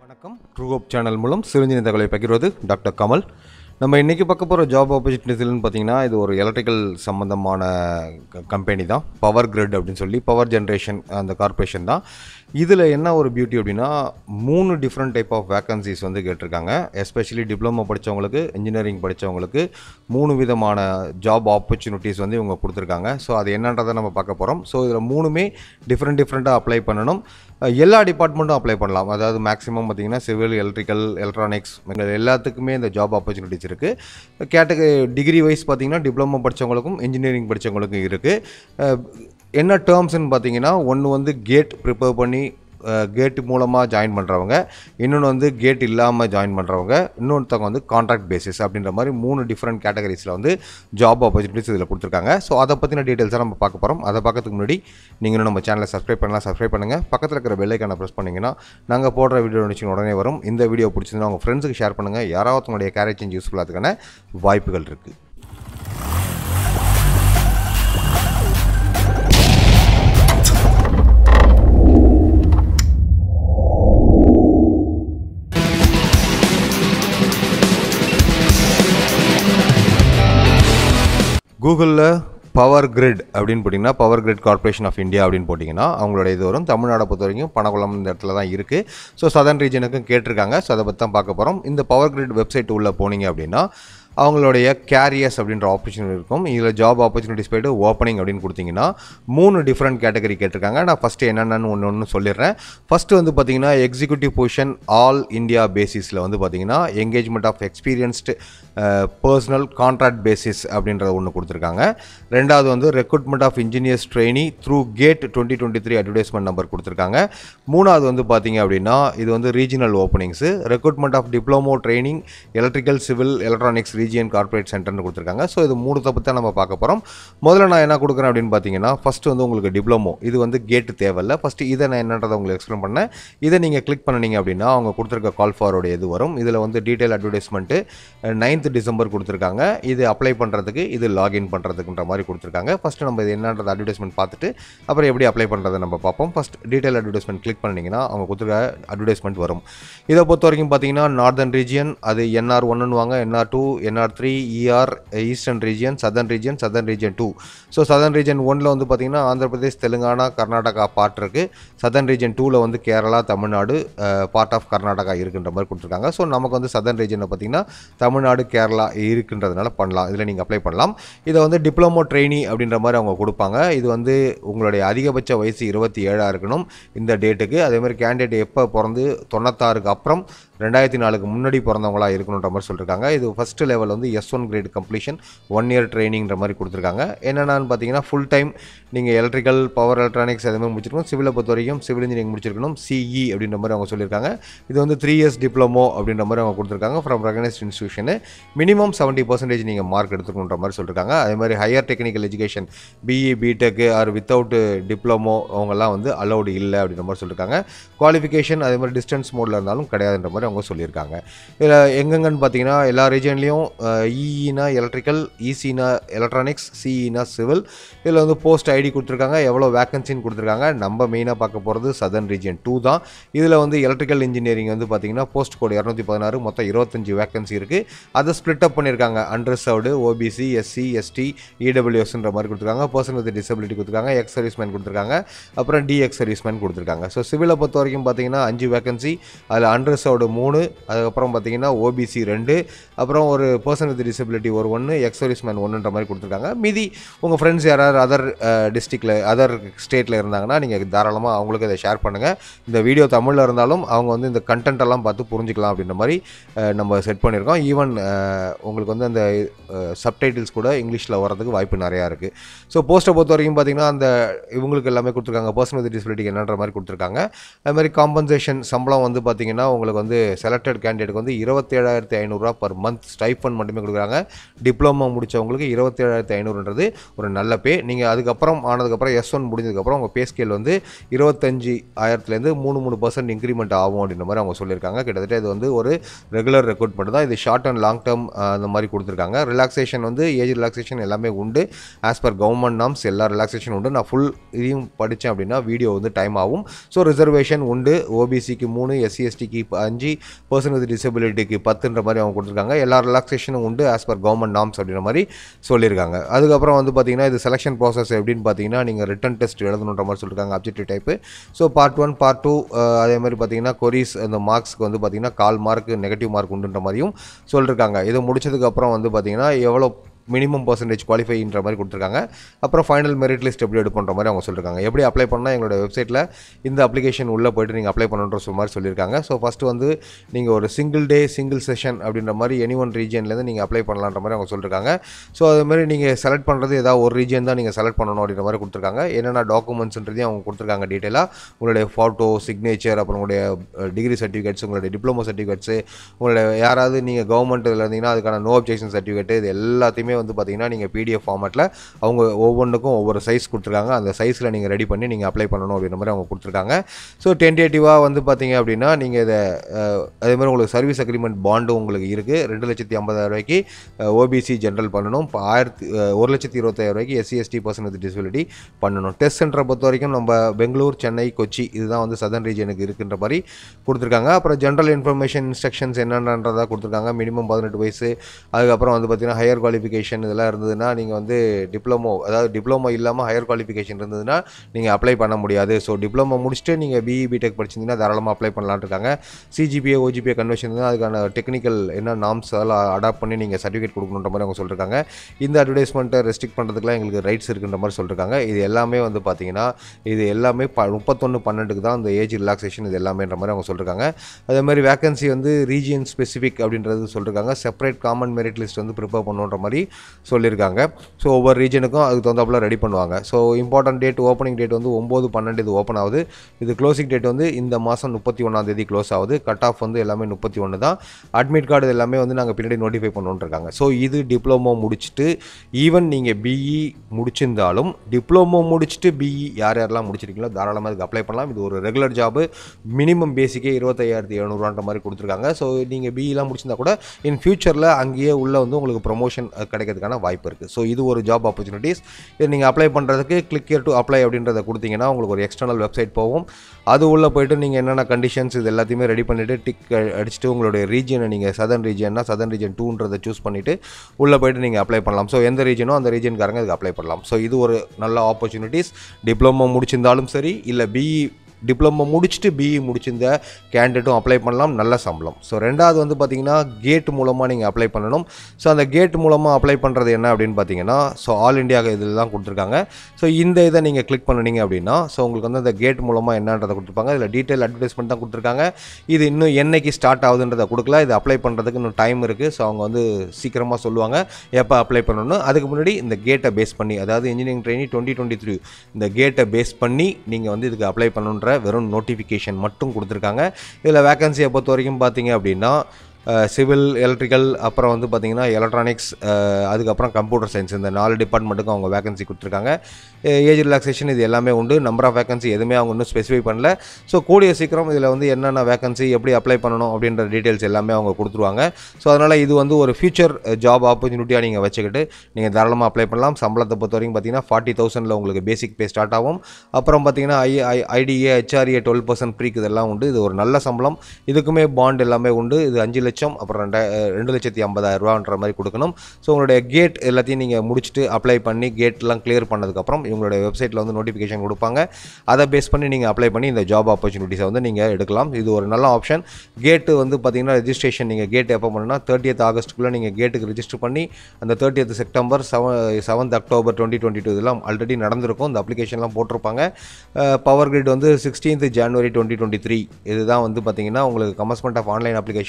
வணக்கம் ட்ரூகோப் சேனல் மூலம் சிறுஞ்சின தகவலை பகிர்வது டாக்டர் கமல் நம்ம இன்றைக்கி பார்க்க போகிற ஜாப் ஆப்பர்ச்சுனிட்டிஸ்னு பார்த்தீங்கன்னா இது ஒரு எலக்ட்ரிக்கல் சம்மந்தமான கம்பெனி தான் பவர் கிரிட் அப்படின்னு சொல்லி பவர் ஜென்ரேஷன் அந்த கார்ப்பரேஷன் தான் இதில் என்ன ஒரு பியூட்டி அப்படின்னா மூணு டிஃப்ரெண்ட் டைப் ஆஃப் வேக்கன்சிஸ் வந்து கேட்டிருக்காங்க எஸ்பெஷலி டிப்ளமோ படித்தவங்களுக்கு இன்ஜினியரிங் படித்தவங்களுக்கு மூணு விதமான ஜாப் ஆப்பர்ச்சுனிட்டிஸ் வந்து இவங்க கொடுத்துருக்காங்க ஸோ அது என்னன்றதை நம்ம பார்க்க போகிறோம் ஸோ இதில் மூணுமே டிஃப்ரெண்ட் டிஃப்ரெண்ட்டாக அப்ளை பண்ணணும் அஹ் எல்லா டிபார்ட்மெண்ட்டும் அப்ளை பண்ணலாம் அதாவது மேக்ஸிமம் பார்த்தீங்கன்னா சிவில் எலக்ட்ரிக்கல் எலக்ட்ரானிக்ஸ் எல்லாத்துக்குமே இந்த ஜாப் ஆப்பர்ச்சுனிட்டிஸ் இருக்குது கேட்டகரி டிகிரி வைஸ் பார்த்தீங்கன்னா டிப்ளமோ படித்தவங்களுக்கும் இன்ஜினியரிங் படித்தவங்களுக்கும் இருக்குது என்ன டேர்ம்ஸ்னு பார்த்தீங்கன்னா ஒன்று வந்து கேட் ப்ரிப்பேர் பண்ணி கேட் மூலமாக ஜாயின் பண்ணுறவங்க இன்னொன்று வந்து கேட் இல்லாமல் ஜாயின் பண்ணுறவங்க இன்னொருத்தவங்க வந்து கான்ட்ராக்ட் பேசிஸ் அப்படின்ற மாதிரி மூணு டிஃப்ரெண்ட் கேட்டகரிஸில் வந்து ஜாப் ஆப்பர்ச்சுனிட்டிஸ் இதில் கொடுத்துருக்காங்க ஸோ அதை பற்றின டீட்டெயில்ஸாக நம்ம பார்க்க போகிறோம் அதை பார்க்கறதுக்கு முன்னாடி நீங்களும் நம்ம சேனலை சப்ஸ்கிரைப் பண்ணலாம் சப்ஸ்கிரைப் பண்ணுங்கள் பக்கத்தில் இருக்கிற பெல்லைக்கான ப்ரெஸ் பண்ணிங்கன்னா நாங்கள் போடுற வீடியோ நினச்சி உடனே வரும் இந்த வீடியோ பிடிச்சிருந்தா உங்கள் ஃப்ரெண்ட்ஸுக்கு ஷேர் பண்ணுங்கள் யாராவது உங்களுடைய கேரேஜ் சேஞ்ச் யூஸ்ஃபுல்லாக அதுக்கான வாய்ப்புகள் இருக்குது கூகுளில் பவர் கிரிட் அப்படின்னு போட்டிங்கன்னா power grid corporation of India அப்படின்னு போட்டிங்கன்னா அவங்களோட இது வரும் தமிழ்நாடை பொறுத்த வரைக்கும் பணக்குளம் இந்த இடத்துல தான் இருக்குது ஸோ சதர்ன் ரீஜனுக்கும் கேட்டிருக்காங்க ஸோ அதை பற்றி தான் பார்க்க போகிறோம் இந்த பவர் கிரிட் வெப்சைட் உள்ளே போனீங்க அப்படின்னா அவங்களுடைய கேரியர்ஸ் அப்படின்ற ஆப்பர்ச்சுனிட்டி இருக்கும் இதில் ஜாப் ஆப்பர்ச்சுனிட்டிஸ் போய்ட்டு ஓப்பனிங் அப்படின்னு கொடுத்தீங்கன்னா மூணு டிஃப்ரெண்ட் கேட்டகரி கேட்டிருக்காங்க நான் ஃபஸ்ட்டு என்னென்னு ஒன்று ஒன்று சொல்லிடுறேன் ஃபஸ்ட்டு வந்து பார்த்தீங்கன்னா எக்ஸிக்யூட்டிவ் பொசிஷன் ஆல் இந்தியா பேசிஸில் வந்து பார்த்தீங்கன்னா engagement of experienced personnel contract basis அப்படின்றத ஒன்று கொடுத்துருக்காங்க ரெண்டாவது வந்து recruitment of engineers trainee through GATE twenty twenty three advertisement number கொடுத்துருக்காங்க மூணாவது வந்து பார்த்தீங்க அப்படின்னா இது வந்து regional openings recruitment of diploma training electrical civil electronics region corporate சென்டர்னு கொடுத்துருக்காங்க ஸோ இது மூணுத்தை பற்றி நம்ம பார்க்க போகிறோம் முதல்ல நான் என்ன கொடுக்குறேன் அப்படின்னு பார்த்தீங்கன்னா ஃபஸ்ட்டு வந்து உங்களுக்கு டிப்ளமோ இது வந்து கேட்டு தேவையில்ல ஃபஸ்ட்டு இதை நான் என்னன்றதை உங்களுக்கு எக்ஸ்பிளைன் பண்ணேன் இதை நீங்கள் கிளிக் பண்ணினீங்க அப்படின்னா அவங்க கொடுத்துருக்க கால் ஃபாரோட இது வரும் இதில் வந்து டீட்டெயில் அட்வர்டைஸ்மெண்ட்டு நைன்த் டிசம்பர் கொடுத்துருக்காங்க இது அப்ளை பண்ணுறதுக்கு இது லாகின் பண்ணுறதுக்குன்ற மாதிரி கொடுத்துருக்காங்க ஃபஸ்ட்டு நம்ம இது என்னன்றது அட்வர்டைஸ்மெண்ட் பார்த்துட்டு அப்புறம் எப்படி அப்ளை பண்ணுறதை நம்ம பார்ப்போம் ஃபஸ்ட் டீட்டெயில் அட்வர்டைஸ்மெண்ட் கிளிக் பண்ணிங்கன்னா அவங்க கொடுத்துருக்க அட்வர்டைஸ்மெண்ட் வரும் இதை பொறுத்த வரைக்கும் பார்த்தீங்கன்னா நார்தன் ரீஜியன் அது என்ஆர் ஒன்னுவாங்க NR two NR three ER eastern region southern region southern region two so southern region ஒனில் வந்து பார்த்தீங்கன்னா ஆந்திர பிரதேஷ் தெலுங்கானா கர்நாடகா பார்ட் இருக்குது சதர்ன் ரீஜன் டூவில் வந்து கேரளா தமிழ்நாடு பார்ட் ஆஃப் கர்நாடகா இருக்குன்ற மாதிரி கொடுத்துருக்காங்க ஸோ நமக்கு வந்து சதர்ன் ரீஜனில் பார்த்தீங்கன்னா தமிழ்நாடு கேரளா இருக்குன்றதுனால பண்ணலாம் இதில் நீங்கள் அப்ளை பண்ணலாம் இதை வந்து டிப்ளமோ ட்ரெயினி அப்படின்ற மாதிரி அவங்க கொடுப்பாங்க இது வந்து உங்களுடைய அதிகபட்ச வயசு இருபத்தி ஏழாக இருக்கணும் இந்த டேட்டுக்கு அதே மாதிரி கேண்டிடேட் எப்போ பிறந்து தொண்ணூத்தாறுக்கு அப்புறம் ரெண்டாயிரத்தி நாலுக்கு முன்னாடி பிறந்தவங்களா இருக்கணுன்ற மாதிரி சொல்லியிருக்காங்க இது ஃபஸ்ட்டு லெவல் வந்து S one grade completion one year ட்ரைனிங்கிற மாதிரி கொடுத்துருக்காங்க என்னென்னு பார்த்தீங்கன்னா ஃபுல் டைம் நீங்கள் எலக்ட்ரிக்கல் பவர் எலக்ட்ரானிக்ஸ் எதுவுமே முடிச்சிருக்கணும் சிவிலை பொறுத்த வரைக்கும் சிவில் இன்ஜினியரிங் முடிச்சிருக்கணும் சிஇ அப்படின்ற மாதிரி அவங்க சொல்லியிருக்காங்க இது வந்து த்ரீ இயர்ஸ் டிப்ளமோ அப்படின்ற மாதிரி அவங்க கொடுத்துருக்காங்க from recognised institution minimum seventy percentage நீங்கள் மார்க் எடுத்துக்கணுன்ற மாதிரி சொல்லியிருக்காங்க அதே மாதிரி higher technical education BE BTech or without diploma அவங்கெல்லாம் வந்து அலௌடு இல்லை அப்படின்ற மாதிரி சொல்லியிருக்காங்க குவாலிஃபிகேஷன் அதே மாதிரி டிஸ்டன்ஸ் மோடில் இருந்தாலும் கிடையாதுன்ற மாதிரி அவங்க சொல்லியிருக்காங்க இதில் எங்கெங்கன்னு பார்த்தீங்கன்னா எல்லா ரீஜன்லேயும் இஇனா எலக்ட்ரிக்கல் இசினா எலக்ட்ரானிக்ஸ் சிஇனா சிவில் இதில் வந்து போஸ்ட் ஐடி கொடுத்துருக்காங்க எவ்வளோ வேக்கன்சின்னு கொடுத்துருக்காங்க நம்ம மெயினாக பார்க்க போகிறது சதர்ன் ரீஜன் டூ தான் இதில் வந்து எலக்ட்ரிக்கல் இன்ஜினியரிங் வந்து பார்த்தீங்கன்னா போஸ்ட் கோட் இரநூத்தி பதினாறு மொத்தம் இருபத்தஞ்சு வேக்கன்சி இருக்குது அதை ஸ்ப்ளிட் அப் பண்ணியிருக்காங்க அண்டர்சர்வ்டு ஓபிசி எஸ்சி எஸ்டி இடபிள்யூஎஸ்ன்ற மாதிரி கொடுத்துருக்காங்க பர்சன் வித் டிசபிலிட்டி கொடுத்துருக்காங்க எக்ஸ் சர்வீஸ்மேன் கொடுத்துருக்காங்க அப்புறம் டிஎக்ஸ் சர்வீஸ்மேன் கொடுத்துருக்காங்க ஸோ சிவிலை பொறுத்த வரைக்கும் பார்த்தீங்கன்னா அஞ்சு வேக்கன்சி அதில் அண்டர்சர்வ்டு மூணு அதுக்கப்புறம் பார்த்தீங்கன்னா ஓபிசி ரெண்டு அப்புறம் ஒரு பர்சன் வித் டிசபிலிட்டி ஒரு ஒன்று எக்ஸ் சர்வீஸ்மேன் ஒன்றுன்ற மாதிரி கொடுத்துருக்காங்க மீதி உங்கள் ஃப்ரெண்ட்ஸ் யாராவது அதர் டிஸ்ட்ரிக்டில் அதர் ஸ்டேட்டில் இருந்தாங்கன்னா நீங்கள் தாராளமாக அவங்களுக்கு இதை ஷேர் பண்ணுங்கள் இந்த வீடியோ தமிழில் இருந்தாலும் அவங்க வந்து இந்த கண்டென்ட் எல்லாம் பார்த்து புரிஞ்சுக்கலாம் அப்படின்ற மாதிரி அஹ், நம்ம செட் பண்ணியிருக்கோம் ஈவன் உங்களுக்கு வந்து அந்த சப்டைட்டில்ஸ் கூட இங்கிலீஷில் வரதுக்கு வாய்ப்பு நிறையா இருக்குது ஸோ போஸ்ட்டை பொறுத்த வரைக்கும் பார்த்தீங்கன்னா அந்த இவங்களுக்கு எல்லாமே கொடுத்துருக்காங்க பர்சனல் வித் டிசபிலிட்டிக்கு என்னன்ற மாதிரி கொடுத்துருக்காங்க அது மாதிரி காம்பன்சேஷன் சம்பளம் வந்து பார்த்தீங்கன்னா உங்களுக்கு வந்து செலக்டட் கேண்டிடேட்க்கு வந்து இருபத்தேழாயிரத்தி ஐநூறுரூவா பர் மந்த் ஸ்டைஃபன் மட்டுமே கொடுக்குறாங்க டிப்ளமோ முடிச்சவங்களுக்கு இருபத்தேழாயிரத்தி ஐநூறுன்றது ஒரு நல்ல பே நீங்கள் அதுக்கப்புறம் ஆனதுக்கப்புறம் எஸ் ஒன் முடிஞ்சதுக்கப்புறம் உங்கள் பே ஸ்கேல் வந்து இருபத்தஞ்சி ஆயிரத்துலேருந்து மூணு மூணு பர்சன்ட் இன்க்ரிமெண்ட் ஆகும் அப்படின்ற மாதிரி அவங்க சொல்லியிருக்காங்க கிட்டத்தட்ட இது வந்து ஒரு ரெகுலர் ரெக்ரூட்மெண்ட் தான் இது ஷார்ட் அண்ட் லாங் டேர்ம் அந்த மாதிரி கொடுத்துருக்காங்க ரிலாக்ஸேஷன் வந்து ஏஜ் ரிலாக்ஸேஷன் எல்லாமே உண்டு ஆஸ் பர் கவர்மெண்ட் நாம்ஸ் எல்லா ரிலாக்ஸேஷன் உண்டு நான் ஃபுல் இதையும் படித்தேன் அப்படின்னா வீடியோ வந்து டைம் ஆகும் ஸோ ரிசர்வேஷன் உண்டு ஓபிசிக்கு மூணு எஸ்சி எஸ்டிக்கு அஞ்சு பர்சன் வித் டிசபிலிட்டிக்கு பத்துன்ற மாதிரி அவங்க கொடுத்துருக்காங்க எல்லா ரிலாக்ஸேஷனும் உண்டு ஆஸ் பர் கவர்மெண்ட் நாம்ஸ் அப்படின்ற மாதிரி சொல்லியிருக்காங்க அதுக்கப்புறம் வந்து பார்த்தீங்கன்னா இது செலெக்ஷன் ப்ராசஸ் எப்படின்னு பார்த்தீங்கன்னா நீங்கள் ரிட்டன் டெஸ்ட் எழுதணுன்ற மாதிரி சொல்லியிருக்காங்க objective type so part one part two அதே மாதிரி பார்த்தீங்கன்னா கொரிஸ் அந்த மார்க்ஸ்க்கு வந்து பார்த்தீங்கன்னா கால் மார்க் நெகட்டிவ் மார்க் உண்டுன்ற மாதிரியும் சொல்லியிருக்காங்க இது முடிச்சதுக்கப்புறம் வந்து பார்த்தீங்கன்னா எவ்வளோ மினிமம் பர்சன்டேஜ் குவாலிஃபைன்ற மாதிரி கொடுத்துருக்காங்க அப்புறம் ஃபைனல் மெரிட் லிஸ்ட் எப்படி எடுப்புன்ற மாதிரி அவங்க சொல்லியிருக்காங்க எப்படி அப்ளை பண்ணால் எங்களோட வெப்சைட்டில் இந்த அப்ளிகேஷன் உள்ளே போயிட்டு நீங்கள் அப்ளை பண்ணுன்ற சொல் மாதிரி சொல்லியிருக்காங்க ஸோ ஃபஸ்ட்டு வந்து நீங்கள் ஒரு சிங்கிள் டே சிங்கிள் செஷன் அப்படின்ற மாதிரி எனி ஒன் ரீஜன்லேருந்து நீங்கள் அப்ளை பண்ணலான்ற மாதிரி அவங்க சொல்லியிருக்காங்க ஸோ அது மாதிரி நீங்கள் செலக்ட் பண்ணுறது ஏதாவது ஒரு ரீஜன் தான் நீங்கள் செலக்ட் பண்ணணும் அப்படின்ற மாதிரி கொடுத்துருக்காங்க என்னென்ன டாக்குமெண்ட்ஸ்ன்றதையும் அவங்க கொடுத்துருக்காங்க டீட்டெயிலாக உங்களுடைய ஃபோட்டோ சிக்னேச்சர் அப்புறம் உங்களுடைய டிகிரி சர்டிஃபிகேட்ஸ் உங்களுடைய டிப்ளமோ சர்டிஃபிகேட்ஸு உங்களுடைய யாராவது நீங்கள் கவர்மெண்ட்டில் இருந்தீங்கன்னா அதுக்கான நோ அப்ஜெக்ஷன் சர்டிஃபிகேட் இது எல்லாத்தையுமே வந்து பார்த்தீங்கன்னா நீங்கள் பிடிஎஃப் ஃபார்மேட்டில் அவங்க ஒவ்வொன்றுக்கும் ஒவ்வொரு சைஸ் கொடுத்துருக்காங்க அந்த சைஸில் நீங்கள் ரெடி பண்ணி நீங்கள் அப்ளை பண்ணணும் அப்படின்ற மாதிரி அவங்க கொடுத்துருக்காங்க ஸோ டென்டேட்டிவாக வந்து பார்த்தீங்க அப்படின்னா நீங்கள் இதை அஹ், அதே மாதிரி உங்களுக்கு சர்வீஸ் அக்ரிமெண்ட் பாண்டும் உங்களுக்கு இருக்குது ரெண்டு லட்சத்தி ஐம்பதாயிரம் ரூபாய்க்கு ஓபிசி ஜென்ரல் பண்ணணும் இப்போ ஆயிரத்தி அஹ், ஒரு லட்சத்தி இருபத்தாயிரம் ரூபாய்க்கு SC ST person with disability பண்ணணும் டெஸ்ட் சென்டரை பொறுத்த வரைக்கும் நம்ம பெங்களூர் சென்னை கொச்சி இதுதான் வந்து சதர்ன் ரீஜனுக்கு இருக்குன்ற மாதிரி கொடுத்துருக்காங்க அப்புறம் ஜென்ரல் இன்ஃபர்மேஷன் இன்ஸ்ட்ரக்ஷன்ஸ் என்னன்றதா கொடுத்துருக்காங்க மினிமம் பதினெட்டு வயசு அதுக்கப்புறம் வந்து பார்த்தீங்கன்னா ஹையர் குவாலிஃபிகேஷன் இதெல்லாம் இருந்ததுன்னா நீங்கள் வந்து டிப்ளமோ அதாவது டிப்ளமோ இல்லாமல் ஹையர் குவாலிஃபிகேஷன் இருந்ததுன்னா நீங்கள் அப்ளை பண்ண முடியாது ஸோ டிப்ளமோ முடிச்சுட்டு நீங்கள் பிஇ பிடெக் படிச்சிருந்தீங்கன்னா தாராளமாக அப்ளை பண்ணலான்னு இருக்காங்க சிஜிபிஏ ஓஜிபிஏ கன்வர்ஷன் தான் அதுக்கான டெக்னிக்கல் என்ன நாம்ஸ் அதெல்லாம் அடாப்ட் பண்ணி நீங்கள் சர்டிஃபிகேட் கொடுக்கணுன்ற மாதிரி அவங்க சொல்லியிருக்காங்க இந்த அட்வர்டைஸ்மெண்ட்டை ரெஸ்ட்ரிக்ட் பண்ணுறதுக்குலாம் எங்களுக்கு ரைட்ஸ் இருக்குன்ற மாதிரி சொல்லியிருக்காங்க இது எல்லாமே வந்து பார்த்தீங்கன்னா இது எல்லாமே ப முப்பத்தொன்று பன்னெண்டுக்கு தான் இந்த ஏஜ் ரிலாக்ஸேஷன் இது எல்லாமேன்ற மாதிரி அவங்க சொல்லியிருக்காங்க அதே மாதிரி வேகன்சி வந்து ரீஜியன் ஸ்பெசிஃபிக் அப்படின்றது சொல்லியிருக்காங்க செப்பரேட் காமன் மெரிட் லிஸ்ட் வந்து ப்ரிப்பேர் பண்ணுன்ற மாதிரி சொல்லியிருக்காங்க ஸோ ஒவ்வொரு ரீஜனுக்கும் அதுக்கு தகுந்தாப்புல ரெடி பண்ணுவாங்க so important date opening date வந்து ஒம்பது பன்னெண்டு இது ஓப்பன் ஆகுது இது க்ளோசிங் டேட் வந்து இந்த மாதம் முப்பத்தி ஒன்றாந்தேதி க்ளோஸ் ஆகுது கட் ஆஃப் வந்து எல்லாமே முப்பத்தி ஒன்று தான் அட்மிட் கார்டு எல்லாமே வந்து நாங்கள் பின்னாடி நோட்டிஃபை பண்ணணுன்னு இருக்காங்க ஸோ இது டிப்ளமோ முடிச்சுட்டு ஈவன் நீங்கள் பிஇ முடிச்சிருந்தாலும் டிப்ளமோ முடிச்சுட்டு பிஇ யார் யாரெல்லாம் முடிச்சிருக்கீங்களோ தாராளமாக இதுக்கு அப்ளை பண்ணலாம் இது ஒரு ரெகுலர் ஜாபு மினிமம் பேசிக்கே இருபத்தையாயிரத்தி எழுநூறுவான்ற மாதிரி கொடுத்துருக்காங்க ஸோ நீங்கள் பிஇலாம் முடிச்சிருந்தா கூட இன் ஃபியூச்சரில் அங்கேயே உள்ள வந்து உங்களுக்கு ப்ரொமோஷன் கிடைக்கிறதுக்கான வாய்ப்பு இருக்குது ஸோ இது ஒரு ஜாப் ஆப்பர்ச்சுனிட்டிஸ் இது நீங்கள் அப்ளை பண்ணுறதுக்கு கிளிக் here டு அப்ளை அப்படின்றத கொடுத்தீங்கன்னா உங்களுக்கு ஒரு எக்ஸ்டர்னல் வெப்சைட் போகும் அது உள்ளே போயிட்டு நீங்கள் என்னென்ன கண்டிஷன்ஸ் இது எல்லாத்தையுமே ரெடி பண்ணிவிட்டு டிக் அடிச்சுட்டு உங்களுடைய ரீஜனை நீங்கள் சதர்ன் ரீஜன்னா சதர்ன் ரீஜன் டூன்றதை சூஸ் பண்ணிவிட்டு உள்ளே போயிட்டு நீங்கள் அப்ளை பண்ணலாம் ஸோ எந்த ரீஜனோ அந்த ரீஜனுக்காரங்க இதுக்கு அப்ளை பண்ணலாம் ஸோ இது ஒரு நல்ல ஆப்பர்ச்சுனிட்டிஸ் டிப்ளமோ முடிச்சிருந்தாலும் சரி இல்லை பிஇ டிப்ளமோ முடிச்சுட்டு பிஇ முடிச்சிருந்த கேண்டிடேட்டும் அப்ளை பண்ணலாம் நல்ல சம்பளம் ஸோ ரெண்டாவது வந்து பார்த்தீங்கன்னா கேட் மூலமாக நீங்கள் அப்ளை பண்ணணும் ஸோ அந்த கேட் மூலமாக அப்ளை பண்ணுறது என்ன அப்படின்னு பார்த்தீங்கன்னா ஸோ ஆல் இண்டியா இதில் தான் கொடுத்துருக்காங்க ஸோ இந்த இதை நீங்கள் கிளிக் பண்ணுனீங்க அப்படின்னா ஸோ உங்களுக்கு வந்து அந்த கேட் மூலமாக என்னன்றதை கொடுத்துருப்பாங்க இதில் டீட்டெயில் அட்வர்டைஸ்மெண்ட் தான் கொடுத்துருக்காங்க இது இன்னும் என்னைக்கு ஸ்டார்ட் ஆகுதுன்றதை கொடுக்கல இது அப்ளை பண்ணுறதுக்கு இன்னும் டைம் இருக்குது ஸோ அவங்க வந்து சீக்கிரமாக சொல்லுவாங்க எப்போ அப்ளை பண்ணணும் அதுக்கு முன்னாடி இந்த கேட்டை பேஸ் பண்ணி அதாவது engineering training twenty twenty three இந்த கேட்டை பேஸ் பண்ணி நீங்கள் வந்து இதுக்கு அப்ளை பண்ணணுன்ற வெறும் நோட்டிஃபிகேஷன் மட்டும் கொடுத்துருக்காங்க இதில் வேகன்சியை பொறுத்த வரைக்கும் பார்த்தீங்க அப்படின்னா சிவில் எலக்ட்ரிக்கல் அப்புறம் வந்து பார்த்தீங்கன்னா எலக்ட்ரானிக்ஸ் அதுக்கப்புறம் கம்ப்யூட்டர் சயின்ஸ் இந்த நாலு டிபார்ட்மெண்ட்டுக்கும் அவங்க வேகன்சி கொடுத்துருக்காங்க ஏஜ் ரிலாக்ஸேஷன் இது எல்லாமே உண்டு நம்பர் ஆஃப் வேகன்சி எதுவுமே அவங்க இன்னும் ஸ்பெசிஃபை பண்ணல ஸோ கூடிய சீக்கிரம் இதில் வந்து என்னென்ன வேகன்சி எப்படி அப்ளை பண்ணணும் அப்படின்ற டீட்டெயில்ஸ் எல்லாமே அவங்க கொடுத்துருவாங்க ஸோ அதனால் இது வந்து ஒரு ஃபியூச்சர் ஜாப் ஆப்பர்ச்சுனிட்டியாக நீங்கள் வச்சுக்கிட்டு நீங்கள் தாராளமாக அப்ளை பண்ணலாம் சம்பளத்தை பொறுத்த வரைக்கும் பார்த்தீங்கன்னா ஃபார்ட்டி தௌசண்டில் உங்களுக்கு பேசிக் பே ஸ்டார்ட் ஆகும் அப்புறம் பார்த்தீங்கன்னா I I IDA HRA twelve percent perk இதெல்லாம் உண்டு இது ஒரு நல்ல சம்பளம் இதுக்குமே பாண்ட் எல்லாமே உண்டு இது அஞ்சு லட்சம் அப்புறம் ரெண்டா ரெண்டு லட்சத்தி ஐம்பதாயிரம் ரூபான்ற மாதிரி கொடுக்கணும் ஸோ உங்களுடைய கேட் எல்லாத்தையும் நீங்கள் முடிச்சுட்டு அப்ளை பண்ணி கேட்லாம் கிளியர் பண்ணதுக்கப்புறம் இவங்களுடைய வெப்சைட்டில் வந்து நோட்டிஃபிகேஷன் கொடுப்பாங்க அதை பேஸ் பண்ணி நீங்கள் அப்ளை பண்ணி இந்த ஜாப் ஆப்பர்ச்சுனிட்டிஸை வந்து நீங்கள் எடுக்கலாம் இது ஒரு நல்ல ஆப்ஷன் கேட்டு வந்து பார்த்தீங்கன்னா ரெஜிஸ்ட்ரேஷன் நீங்கள் கேட் எப்போ பண்ணுன்னா தேர்ட்டியத் ஆகஸ்ட்டுக்குள்ளே நீங்கள் கேட்டுக்கு ரெஜிஸ்டர் பண்ணி அந்த thirtieth September seven seventh October twenty twenty two இதெல்லாம் ஆல்ரெடி நடந்திருக்கும் இந்த அப்ளிகேஷன்லாம் போட்டிருப்பாங்க பவர் கிரிட் வந்து sixteenth January twenty twenty three இதுதான் வந்து பார்த்தீங்கன்னா உங்களுக்கு கமஸ்மெண்ட் ஆஃப் ஆன்லைன் அப்ளிகேஷன்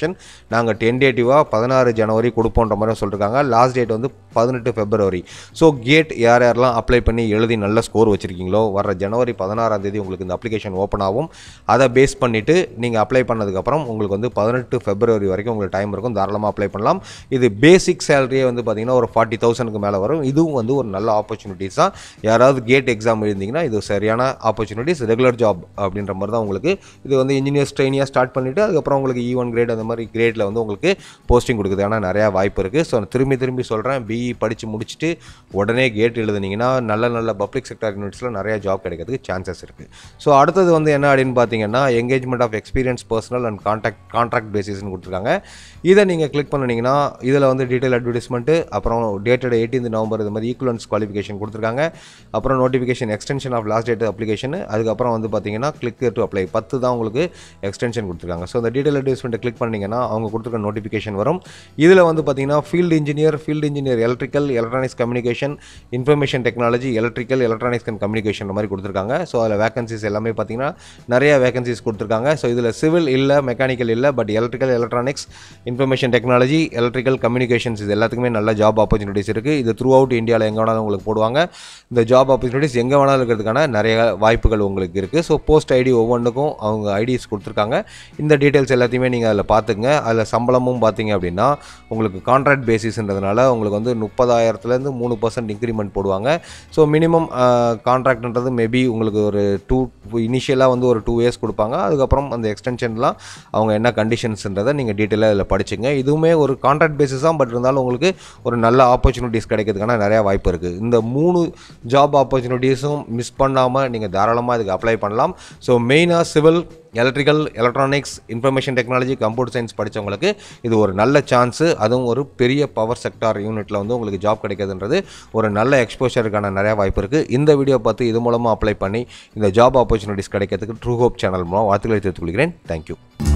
நாங்கள் டென்டேட்டிவாக பதினாறு ஜனவரி கொடுப்போன்ற மாதிரி சொல்லியிருக்காங்க லாஸ்ட் டேட் வந்து பதினெட்டு ஃபெப்ரவரி ஸோ கேட் யார் யாரெல்லாம் அப்ளை பண்ணி எழுதி நல்ல ஸ்கோர் வச்சுருக்கீங்களோ வர ஜனவரி பதினாறாம் தேதி உங்களுக்கு இந்த அப்ளிகேஷன் ஓப்பன் ஆகும் அதை பேஸ் பண்ணிவிட்டு நீங்கள் அப்ளை பண்ணதுக்கப்புறம் உங்களுக்கு வந்து பதினெட்டு ஃபெப்ரவரி வரைக்கும் உங்களுக்கு டைம் இருக்கும் தாராளமாக அப்ளை பண்ணலாம் இது பேசிக் சேலரியே வந்து பார்த்தீங்கன்னா ஒரு ஃபார்ட்டி தௌசண்ட்க்கு மேலே வரும் இதுவும் வந்து ஒரு நல்ல ஆப்பர்ச்சுனிட்டிஸ் தான் யாராவது கேட் எக்ஸாம் எழுதிங்கன்னா இது சரியான ஆப்பர்ச்சுனிட்டிஸ் ரெகுலர் ஜாப் அப்படின்ற மாதிரி தான் உங்களுக்கு இது வந்து இன்ஜினியர்ஸ் ட்ரைனியாக ஸ்டார்ட் பண்ணிவிட்டு அதுக்கப்புறம் உங்களுக்கு இ ஒன் கிரேட் அந்த மாதிரி கிரேடில் வந்து உங்களுக்கு போஸ்டிங் கொடுக்குது ஆனால் நிறையா வாய்ப்பு இருக்குது ஸோ நான் திரும்பி திரும்பி சொல்கிறேன் பிஇ படித்து முடிச்சுட்டு உடனே கேட் எழுதுனீங்கன்னா நல்ல நல்ல பப்ளிக் செக்டர் யூனிட்ஸில் நிறைய ஜாப் கிடைக்கிறதுக்கு சான்சஸ் இருக்குது ஸோ அடுத்தது வந்து என்ன அப்படின்னு பார்த்தீங்கன்னா engagement of experience personnel and contact contract பேசிஸ்னு கொடுத்துருக்காங்க இதை நீங்கள் கிளிக் பண்ணிங்கன்னா இதில் வந்து டீட்டெயில் அட்வர்டைஸ்மெண்ட்டு அப்புறம் டேட்டட் எயிட்டீன் நவம்பர் இது மாதிரி ஈக்குவலன்ஸ் குவாலிஃபிகேஷன் கொடுத்துருக்காங்க அப்புறம் notification extension of last date application அதுக்கப்புறம் வந்து பார்த்தீங்கன்னா கிளிக் டு அப்ளை பத்து தான் உங்களுக்கு எக்ஸ்டென்ஷன் கொடுத்துருக்காங்க ஸோ அந்த டீட்டெயில் அட்வர்டைஸ்மெண்ட்டை கிளிக் பண்ணிங்கன்னா அவங்க கொடுத்துருக்க நோட்டிஃபிகேஷன் வரும் இதில் வந்து பார்த்தீங்கன்னா field engineer field engineer electrical electronics communication information technology electrical electronics and communication மாதிரி கொடுத்துருக்காங்க ஸோ அதில் வேகன்சிஸ் எல்லாமே பார்த்தீங்கன்னா நிறைய வேகன்சிஸ் கொடுத்துருக்காங்க ஸோ இதில் சிவில் இல்லை மெக்கானிக்கல் இல்லை but electrical electronics information technology electrical communications இது எல்லாத்துக்குமே நல்ல ஜாப் ஆப்பர்ச்சுனிட்டிஸ் இருக்குது இது த்ரூ அவுட் இந்தியாவில் எங்கே வேணாலும் உங்களுக்கு போடுவாங்க இந்த ஜாப் ஆப்பர்ச்சுனிட்டிஸ் எங்கே வேணாலும் இருக்கிறதுக்கான நிறைய வாய்ப்புகள் உங்களுக்கு இருக்குது ஸோ போஸ்ட் ஐடி ஒவ்வொன்றுக்கும் அவங்க ஐடிஸ் கொடுத்துருக்காங்க இந்த டீட்டெயில்ஸ் எல்லாத்தையுமே நீங்கள் அதில் பார்த்துங்க அதில் சம்பளமும் பார்த்தீங்க அப்படின்னா உங்களுக்கு கான்ட்ராக்ட் பேசிஸ்ன்றதுனால உங்களுக்கு வந்து முப்பதாயிரத்துலேருந்து மூணு பர்சன்ட் இன்க்ரிமெண்ட் போடுவாங்க ஸோ மினிமம் கான்ட்ராக்ட்ன்றது மேபி உங்களுக்கு ஒரு டூ இனிஷியலாக வந்து ஒரு டூ இயர்ஸ் கொடுப்பாங்க அதுக்கப்புறம் அந்த எக்ஸ்டென்ஷன்லாம் அவங்க என்ன கண்டிஷன்ஸ்ன்றதை நீங்கள் டீட்டெயிலாக இதில் படிச்சுங்க இதுவுமே ஒரு கான்ட்ராக்ட் பேசிஸ் தான் பட் இருந்தாலும் உங்களுக்கு ஒரு நல்ல ஆப்பர்ச்சுனிட்டிஸ் கிடைக்கிறதுக்கான நிறையா வாய்ப்பு இருக்குது இந்த மூணு ஜாப் ஆப்பர்ச்சுனிட்டிஸும் மிஸ் பண்ணாமல் நீங்கள் தாராளமாக இதுக்கு அப்ளை பண்ணலாம் ஸோ மெயினாக civil electrical electronics information technology computer science படித்தவங்களுக்கு இது ஒரு நல்ல சான்ஸு அதுவும் ஒரு பெரிய பவர் செக்டார் யூனிட்டில் வந்து உங்களுக்கு ஜாப் கிடைக்கிறதுன்றது ஒரு நல்ல எக்ஸ்போஷருக்கான நிறையா வாய்ப்பு இருக்குது இந்த வீடியோ பார்த்து இது மூலமாக அப்ளை பண்ணி இந்த ஜாப் ஆப்பர்ச்சுனிட்டிஸ் கிடைக்கிறதுக்கு ட்ரூ ஹோப் சேனல் மூலம் வாழ்த்துக்களை தெரிவித்துக் கொள்கிறேன் தேங்க்யூ